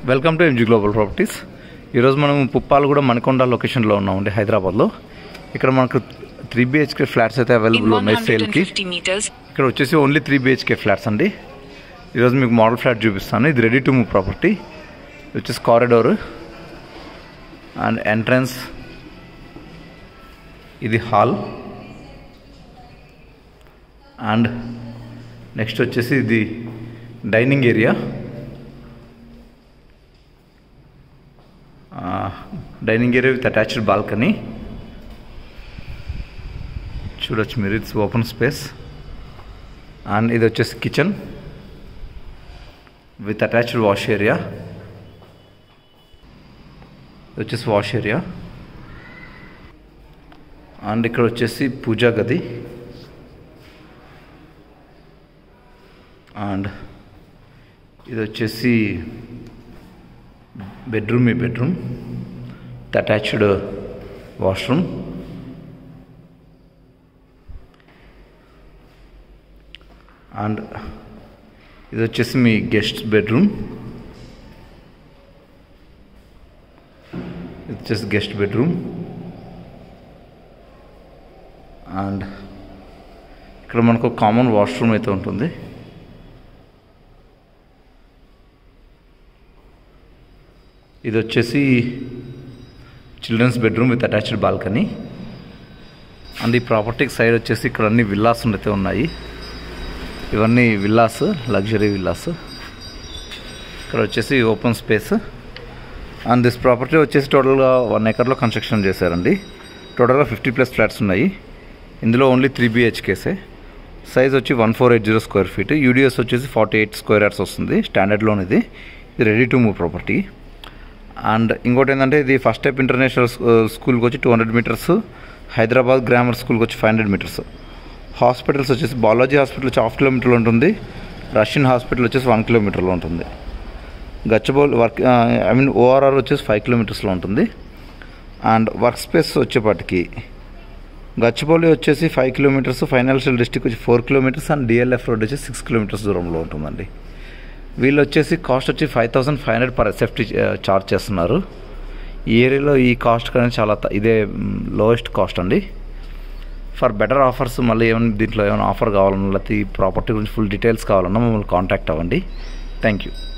welcome to MG global properties ఈరోజు మనం పుప్పాలగూడ మణికొండ లొకేషన్లో ఉన్నామండి హైదరాబాద్లో ఇక్కడ మనకు త్రీ బిహెచ్కే ఫ్లాట్స్ అయితే In అవైలబుల్ ఉన్నాయి సేల్కి 150 meters, ఇక్కడ వచ్చేసి ఓన్లీ త్రీ బిహెచ్కే ఫ్లాట్స్ అండి ఈరోజు మీకు మోడల్ ఫ్లాట్ చూపిస్తాను ఇది రెడీ టు మూవ్ ప్రాపర్టీ ఇది వచ్చేసి కారిడోర్ అండ్ ఎంట్రన్స్ ఇది హాల్ అండ్ నెక్స్ట్ వచ్చేసి ఇది dining area dining area with attached balcony చూడొచ్చు మీరు ఇట్స్ ఓపెన్ స్పేస్ అండ్ ఇది వచ్చేసి kitchen with attached wash area ఇది వచ్చేసి వాష్ ఏరియా అండ్ ఇక్కడ వచ్చేసి పూజా గది అండ్ ఇది వచ్చేసి బెడ్రూమ్ ఈ bedroom with attached washroom and ఇది వచ్చేసి మీ గెస్ట్ బెడ్రూమ్ ఇది వచ్చేసి గెస్ట్ బెడ్రూమ్ అండ్ ఇక్కడ మనకు కామన్ వాష్రూమ్ అయితే ఉంటుంది ఇది వచ్చేసి children's bedroom with attached balcony and ఈ ప్రాపర్టీకి సైడ్ వచ్చేసి ఇక్కడ అన్ని విల్లాస్ అయితే ఉన్నాయి ఇవన్నీ విల్లాస్ లగ్జరీ విల్లాస్ ఇక్కడ వచ్చేసి open space and this property వచ్చేసి టోటల్గా వన్ ఎకర్లో కన్స్ట్రక్షన్ చేశారండి టోటల్గా ఫిఫ్టీ ప్లస్ ఫ్లాట్స్ ఉన్నాయి ఇందులో ఓన్లీ త్రీ బిహెచ్కేసే సైజ్ వచ్చి one four eight zero square feet UDS వచ్చేసి ఫార్టీ ఎయిట్ స్క్వేర్ యార్డ్స్ వస్తుంది స్టాండర్డ్ లోన్ ఇది ఇది ready to move property and ఇంకోటి ఏంటంటే ఇది ఫస్ట్ స్టెప్ ఇంటర్నేషనల్ స్కూల్కి వచ్చి two hundred metres Hyderabad grammar స్కూల్కి వచ్చి ఫైవ్ హండ్రెడ్ మీటర్స్ హాస్పిటల్స్ వచ్చేసి బాలాజీ హాస్పిటల్ వచ్చి హాఫ్ కిలోమీటర్లో ఉంటుంది రష్యన్ హాస్పిటల్ వచ్చేసి వన్ కిలోమీటర్లో ఉంటుంది Gachibowli work I mean ORR వచ్చేసి ఫైవ్ కిలోమీటర్స్లో ఉంటుంది అండ్ వర్క్ స్పేస్ వచ్చేపాటికి గచ్చిబౌలి వచ్చేసి ఫైవ్ కిలోమీటర్స్ ఫైనాన్షియల్ డిస్ట్రిక్ట్ వచ్చి four kilometres and DLF road వచ్చి సిక్స్ కిలోమీటర్స్ దూరంలో ఉంటుందండి వీళ్ళు వచ్చేసి కాస్ట్ వచ్చి five thousand five hundred per SFT charge చేస్తున్నారు ఈ ఏరియాలో ఈ కాస్ట్ కానీ చాలా త- ఇదే లోయెస్ట్ కాస్ట్ అండి ఫర్ బెటర్ ఆఫర్స్ మళ్ళీ ఏమైనా దీంట్లో ఏమైనా ఆఫర్ కావాలన్నా లేకపోతే ఈ ప్రాపర్టీ గురించి ఫుల్ డీటెయిల్స్ కావాలన్నా మమ్మల్ని కాంటాక్ట్ అవ్వండి థ్యాంక్ యూ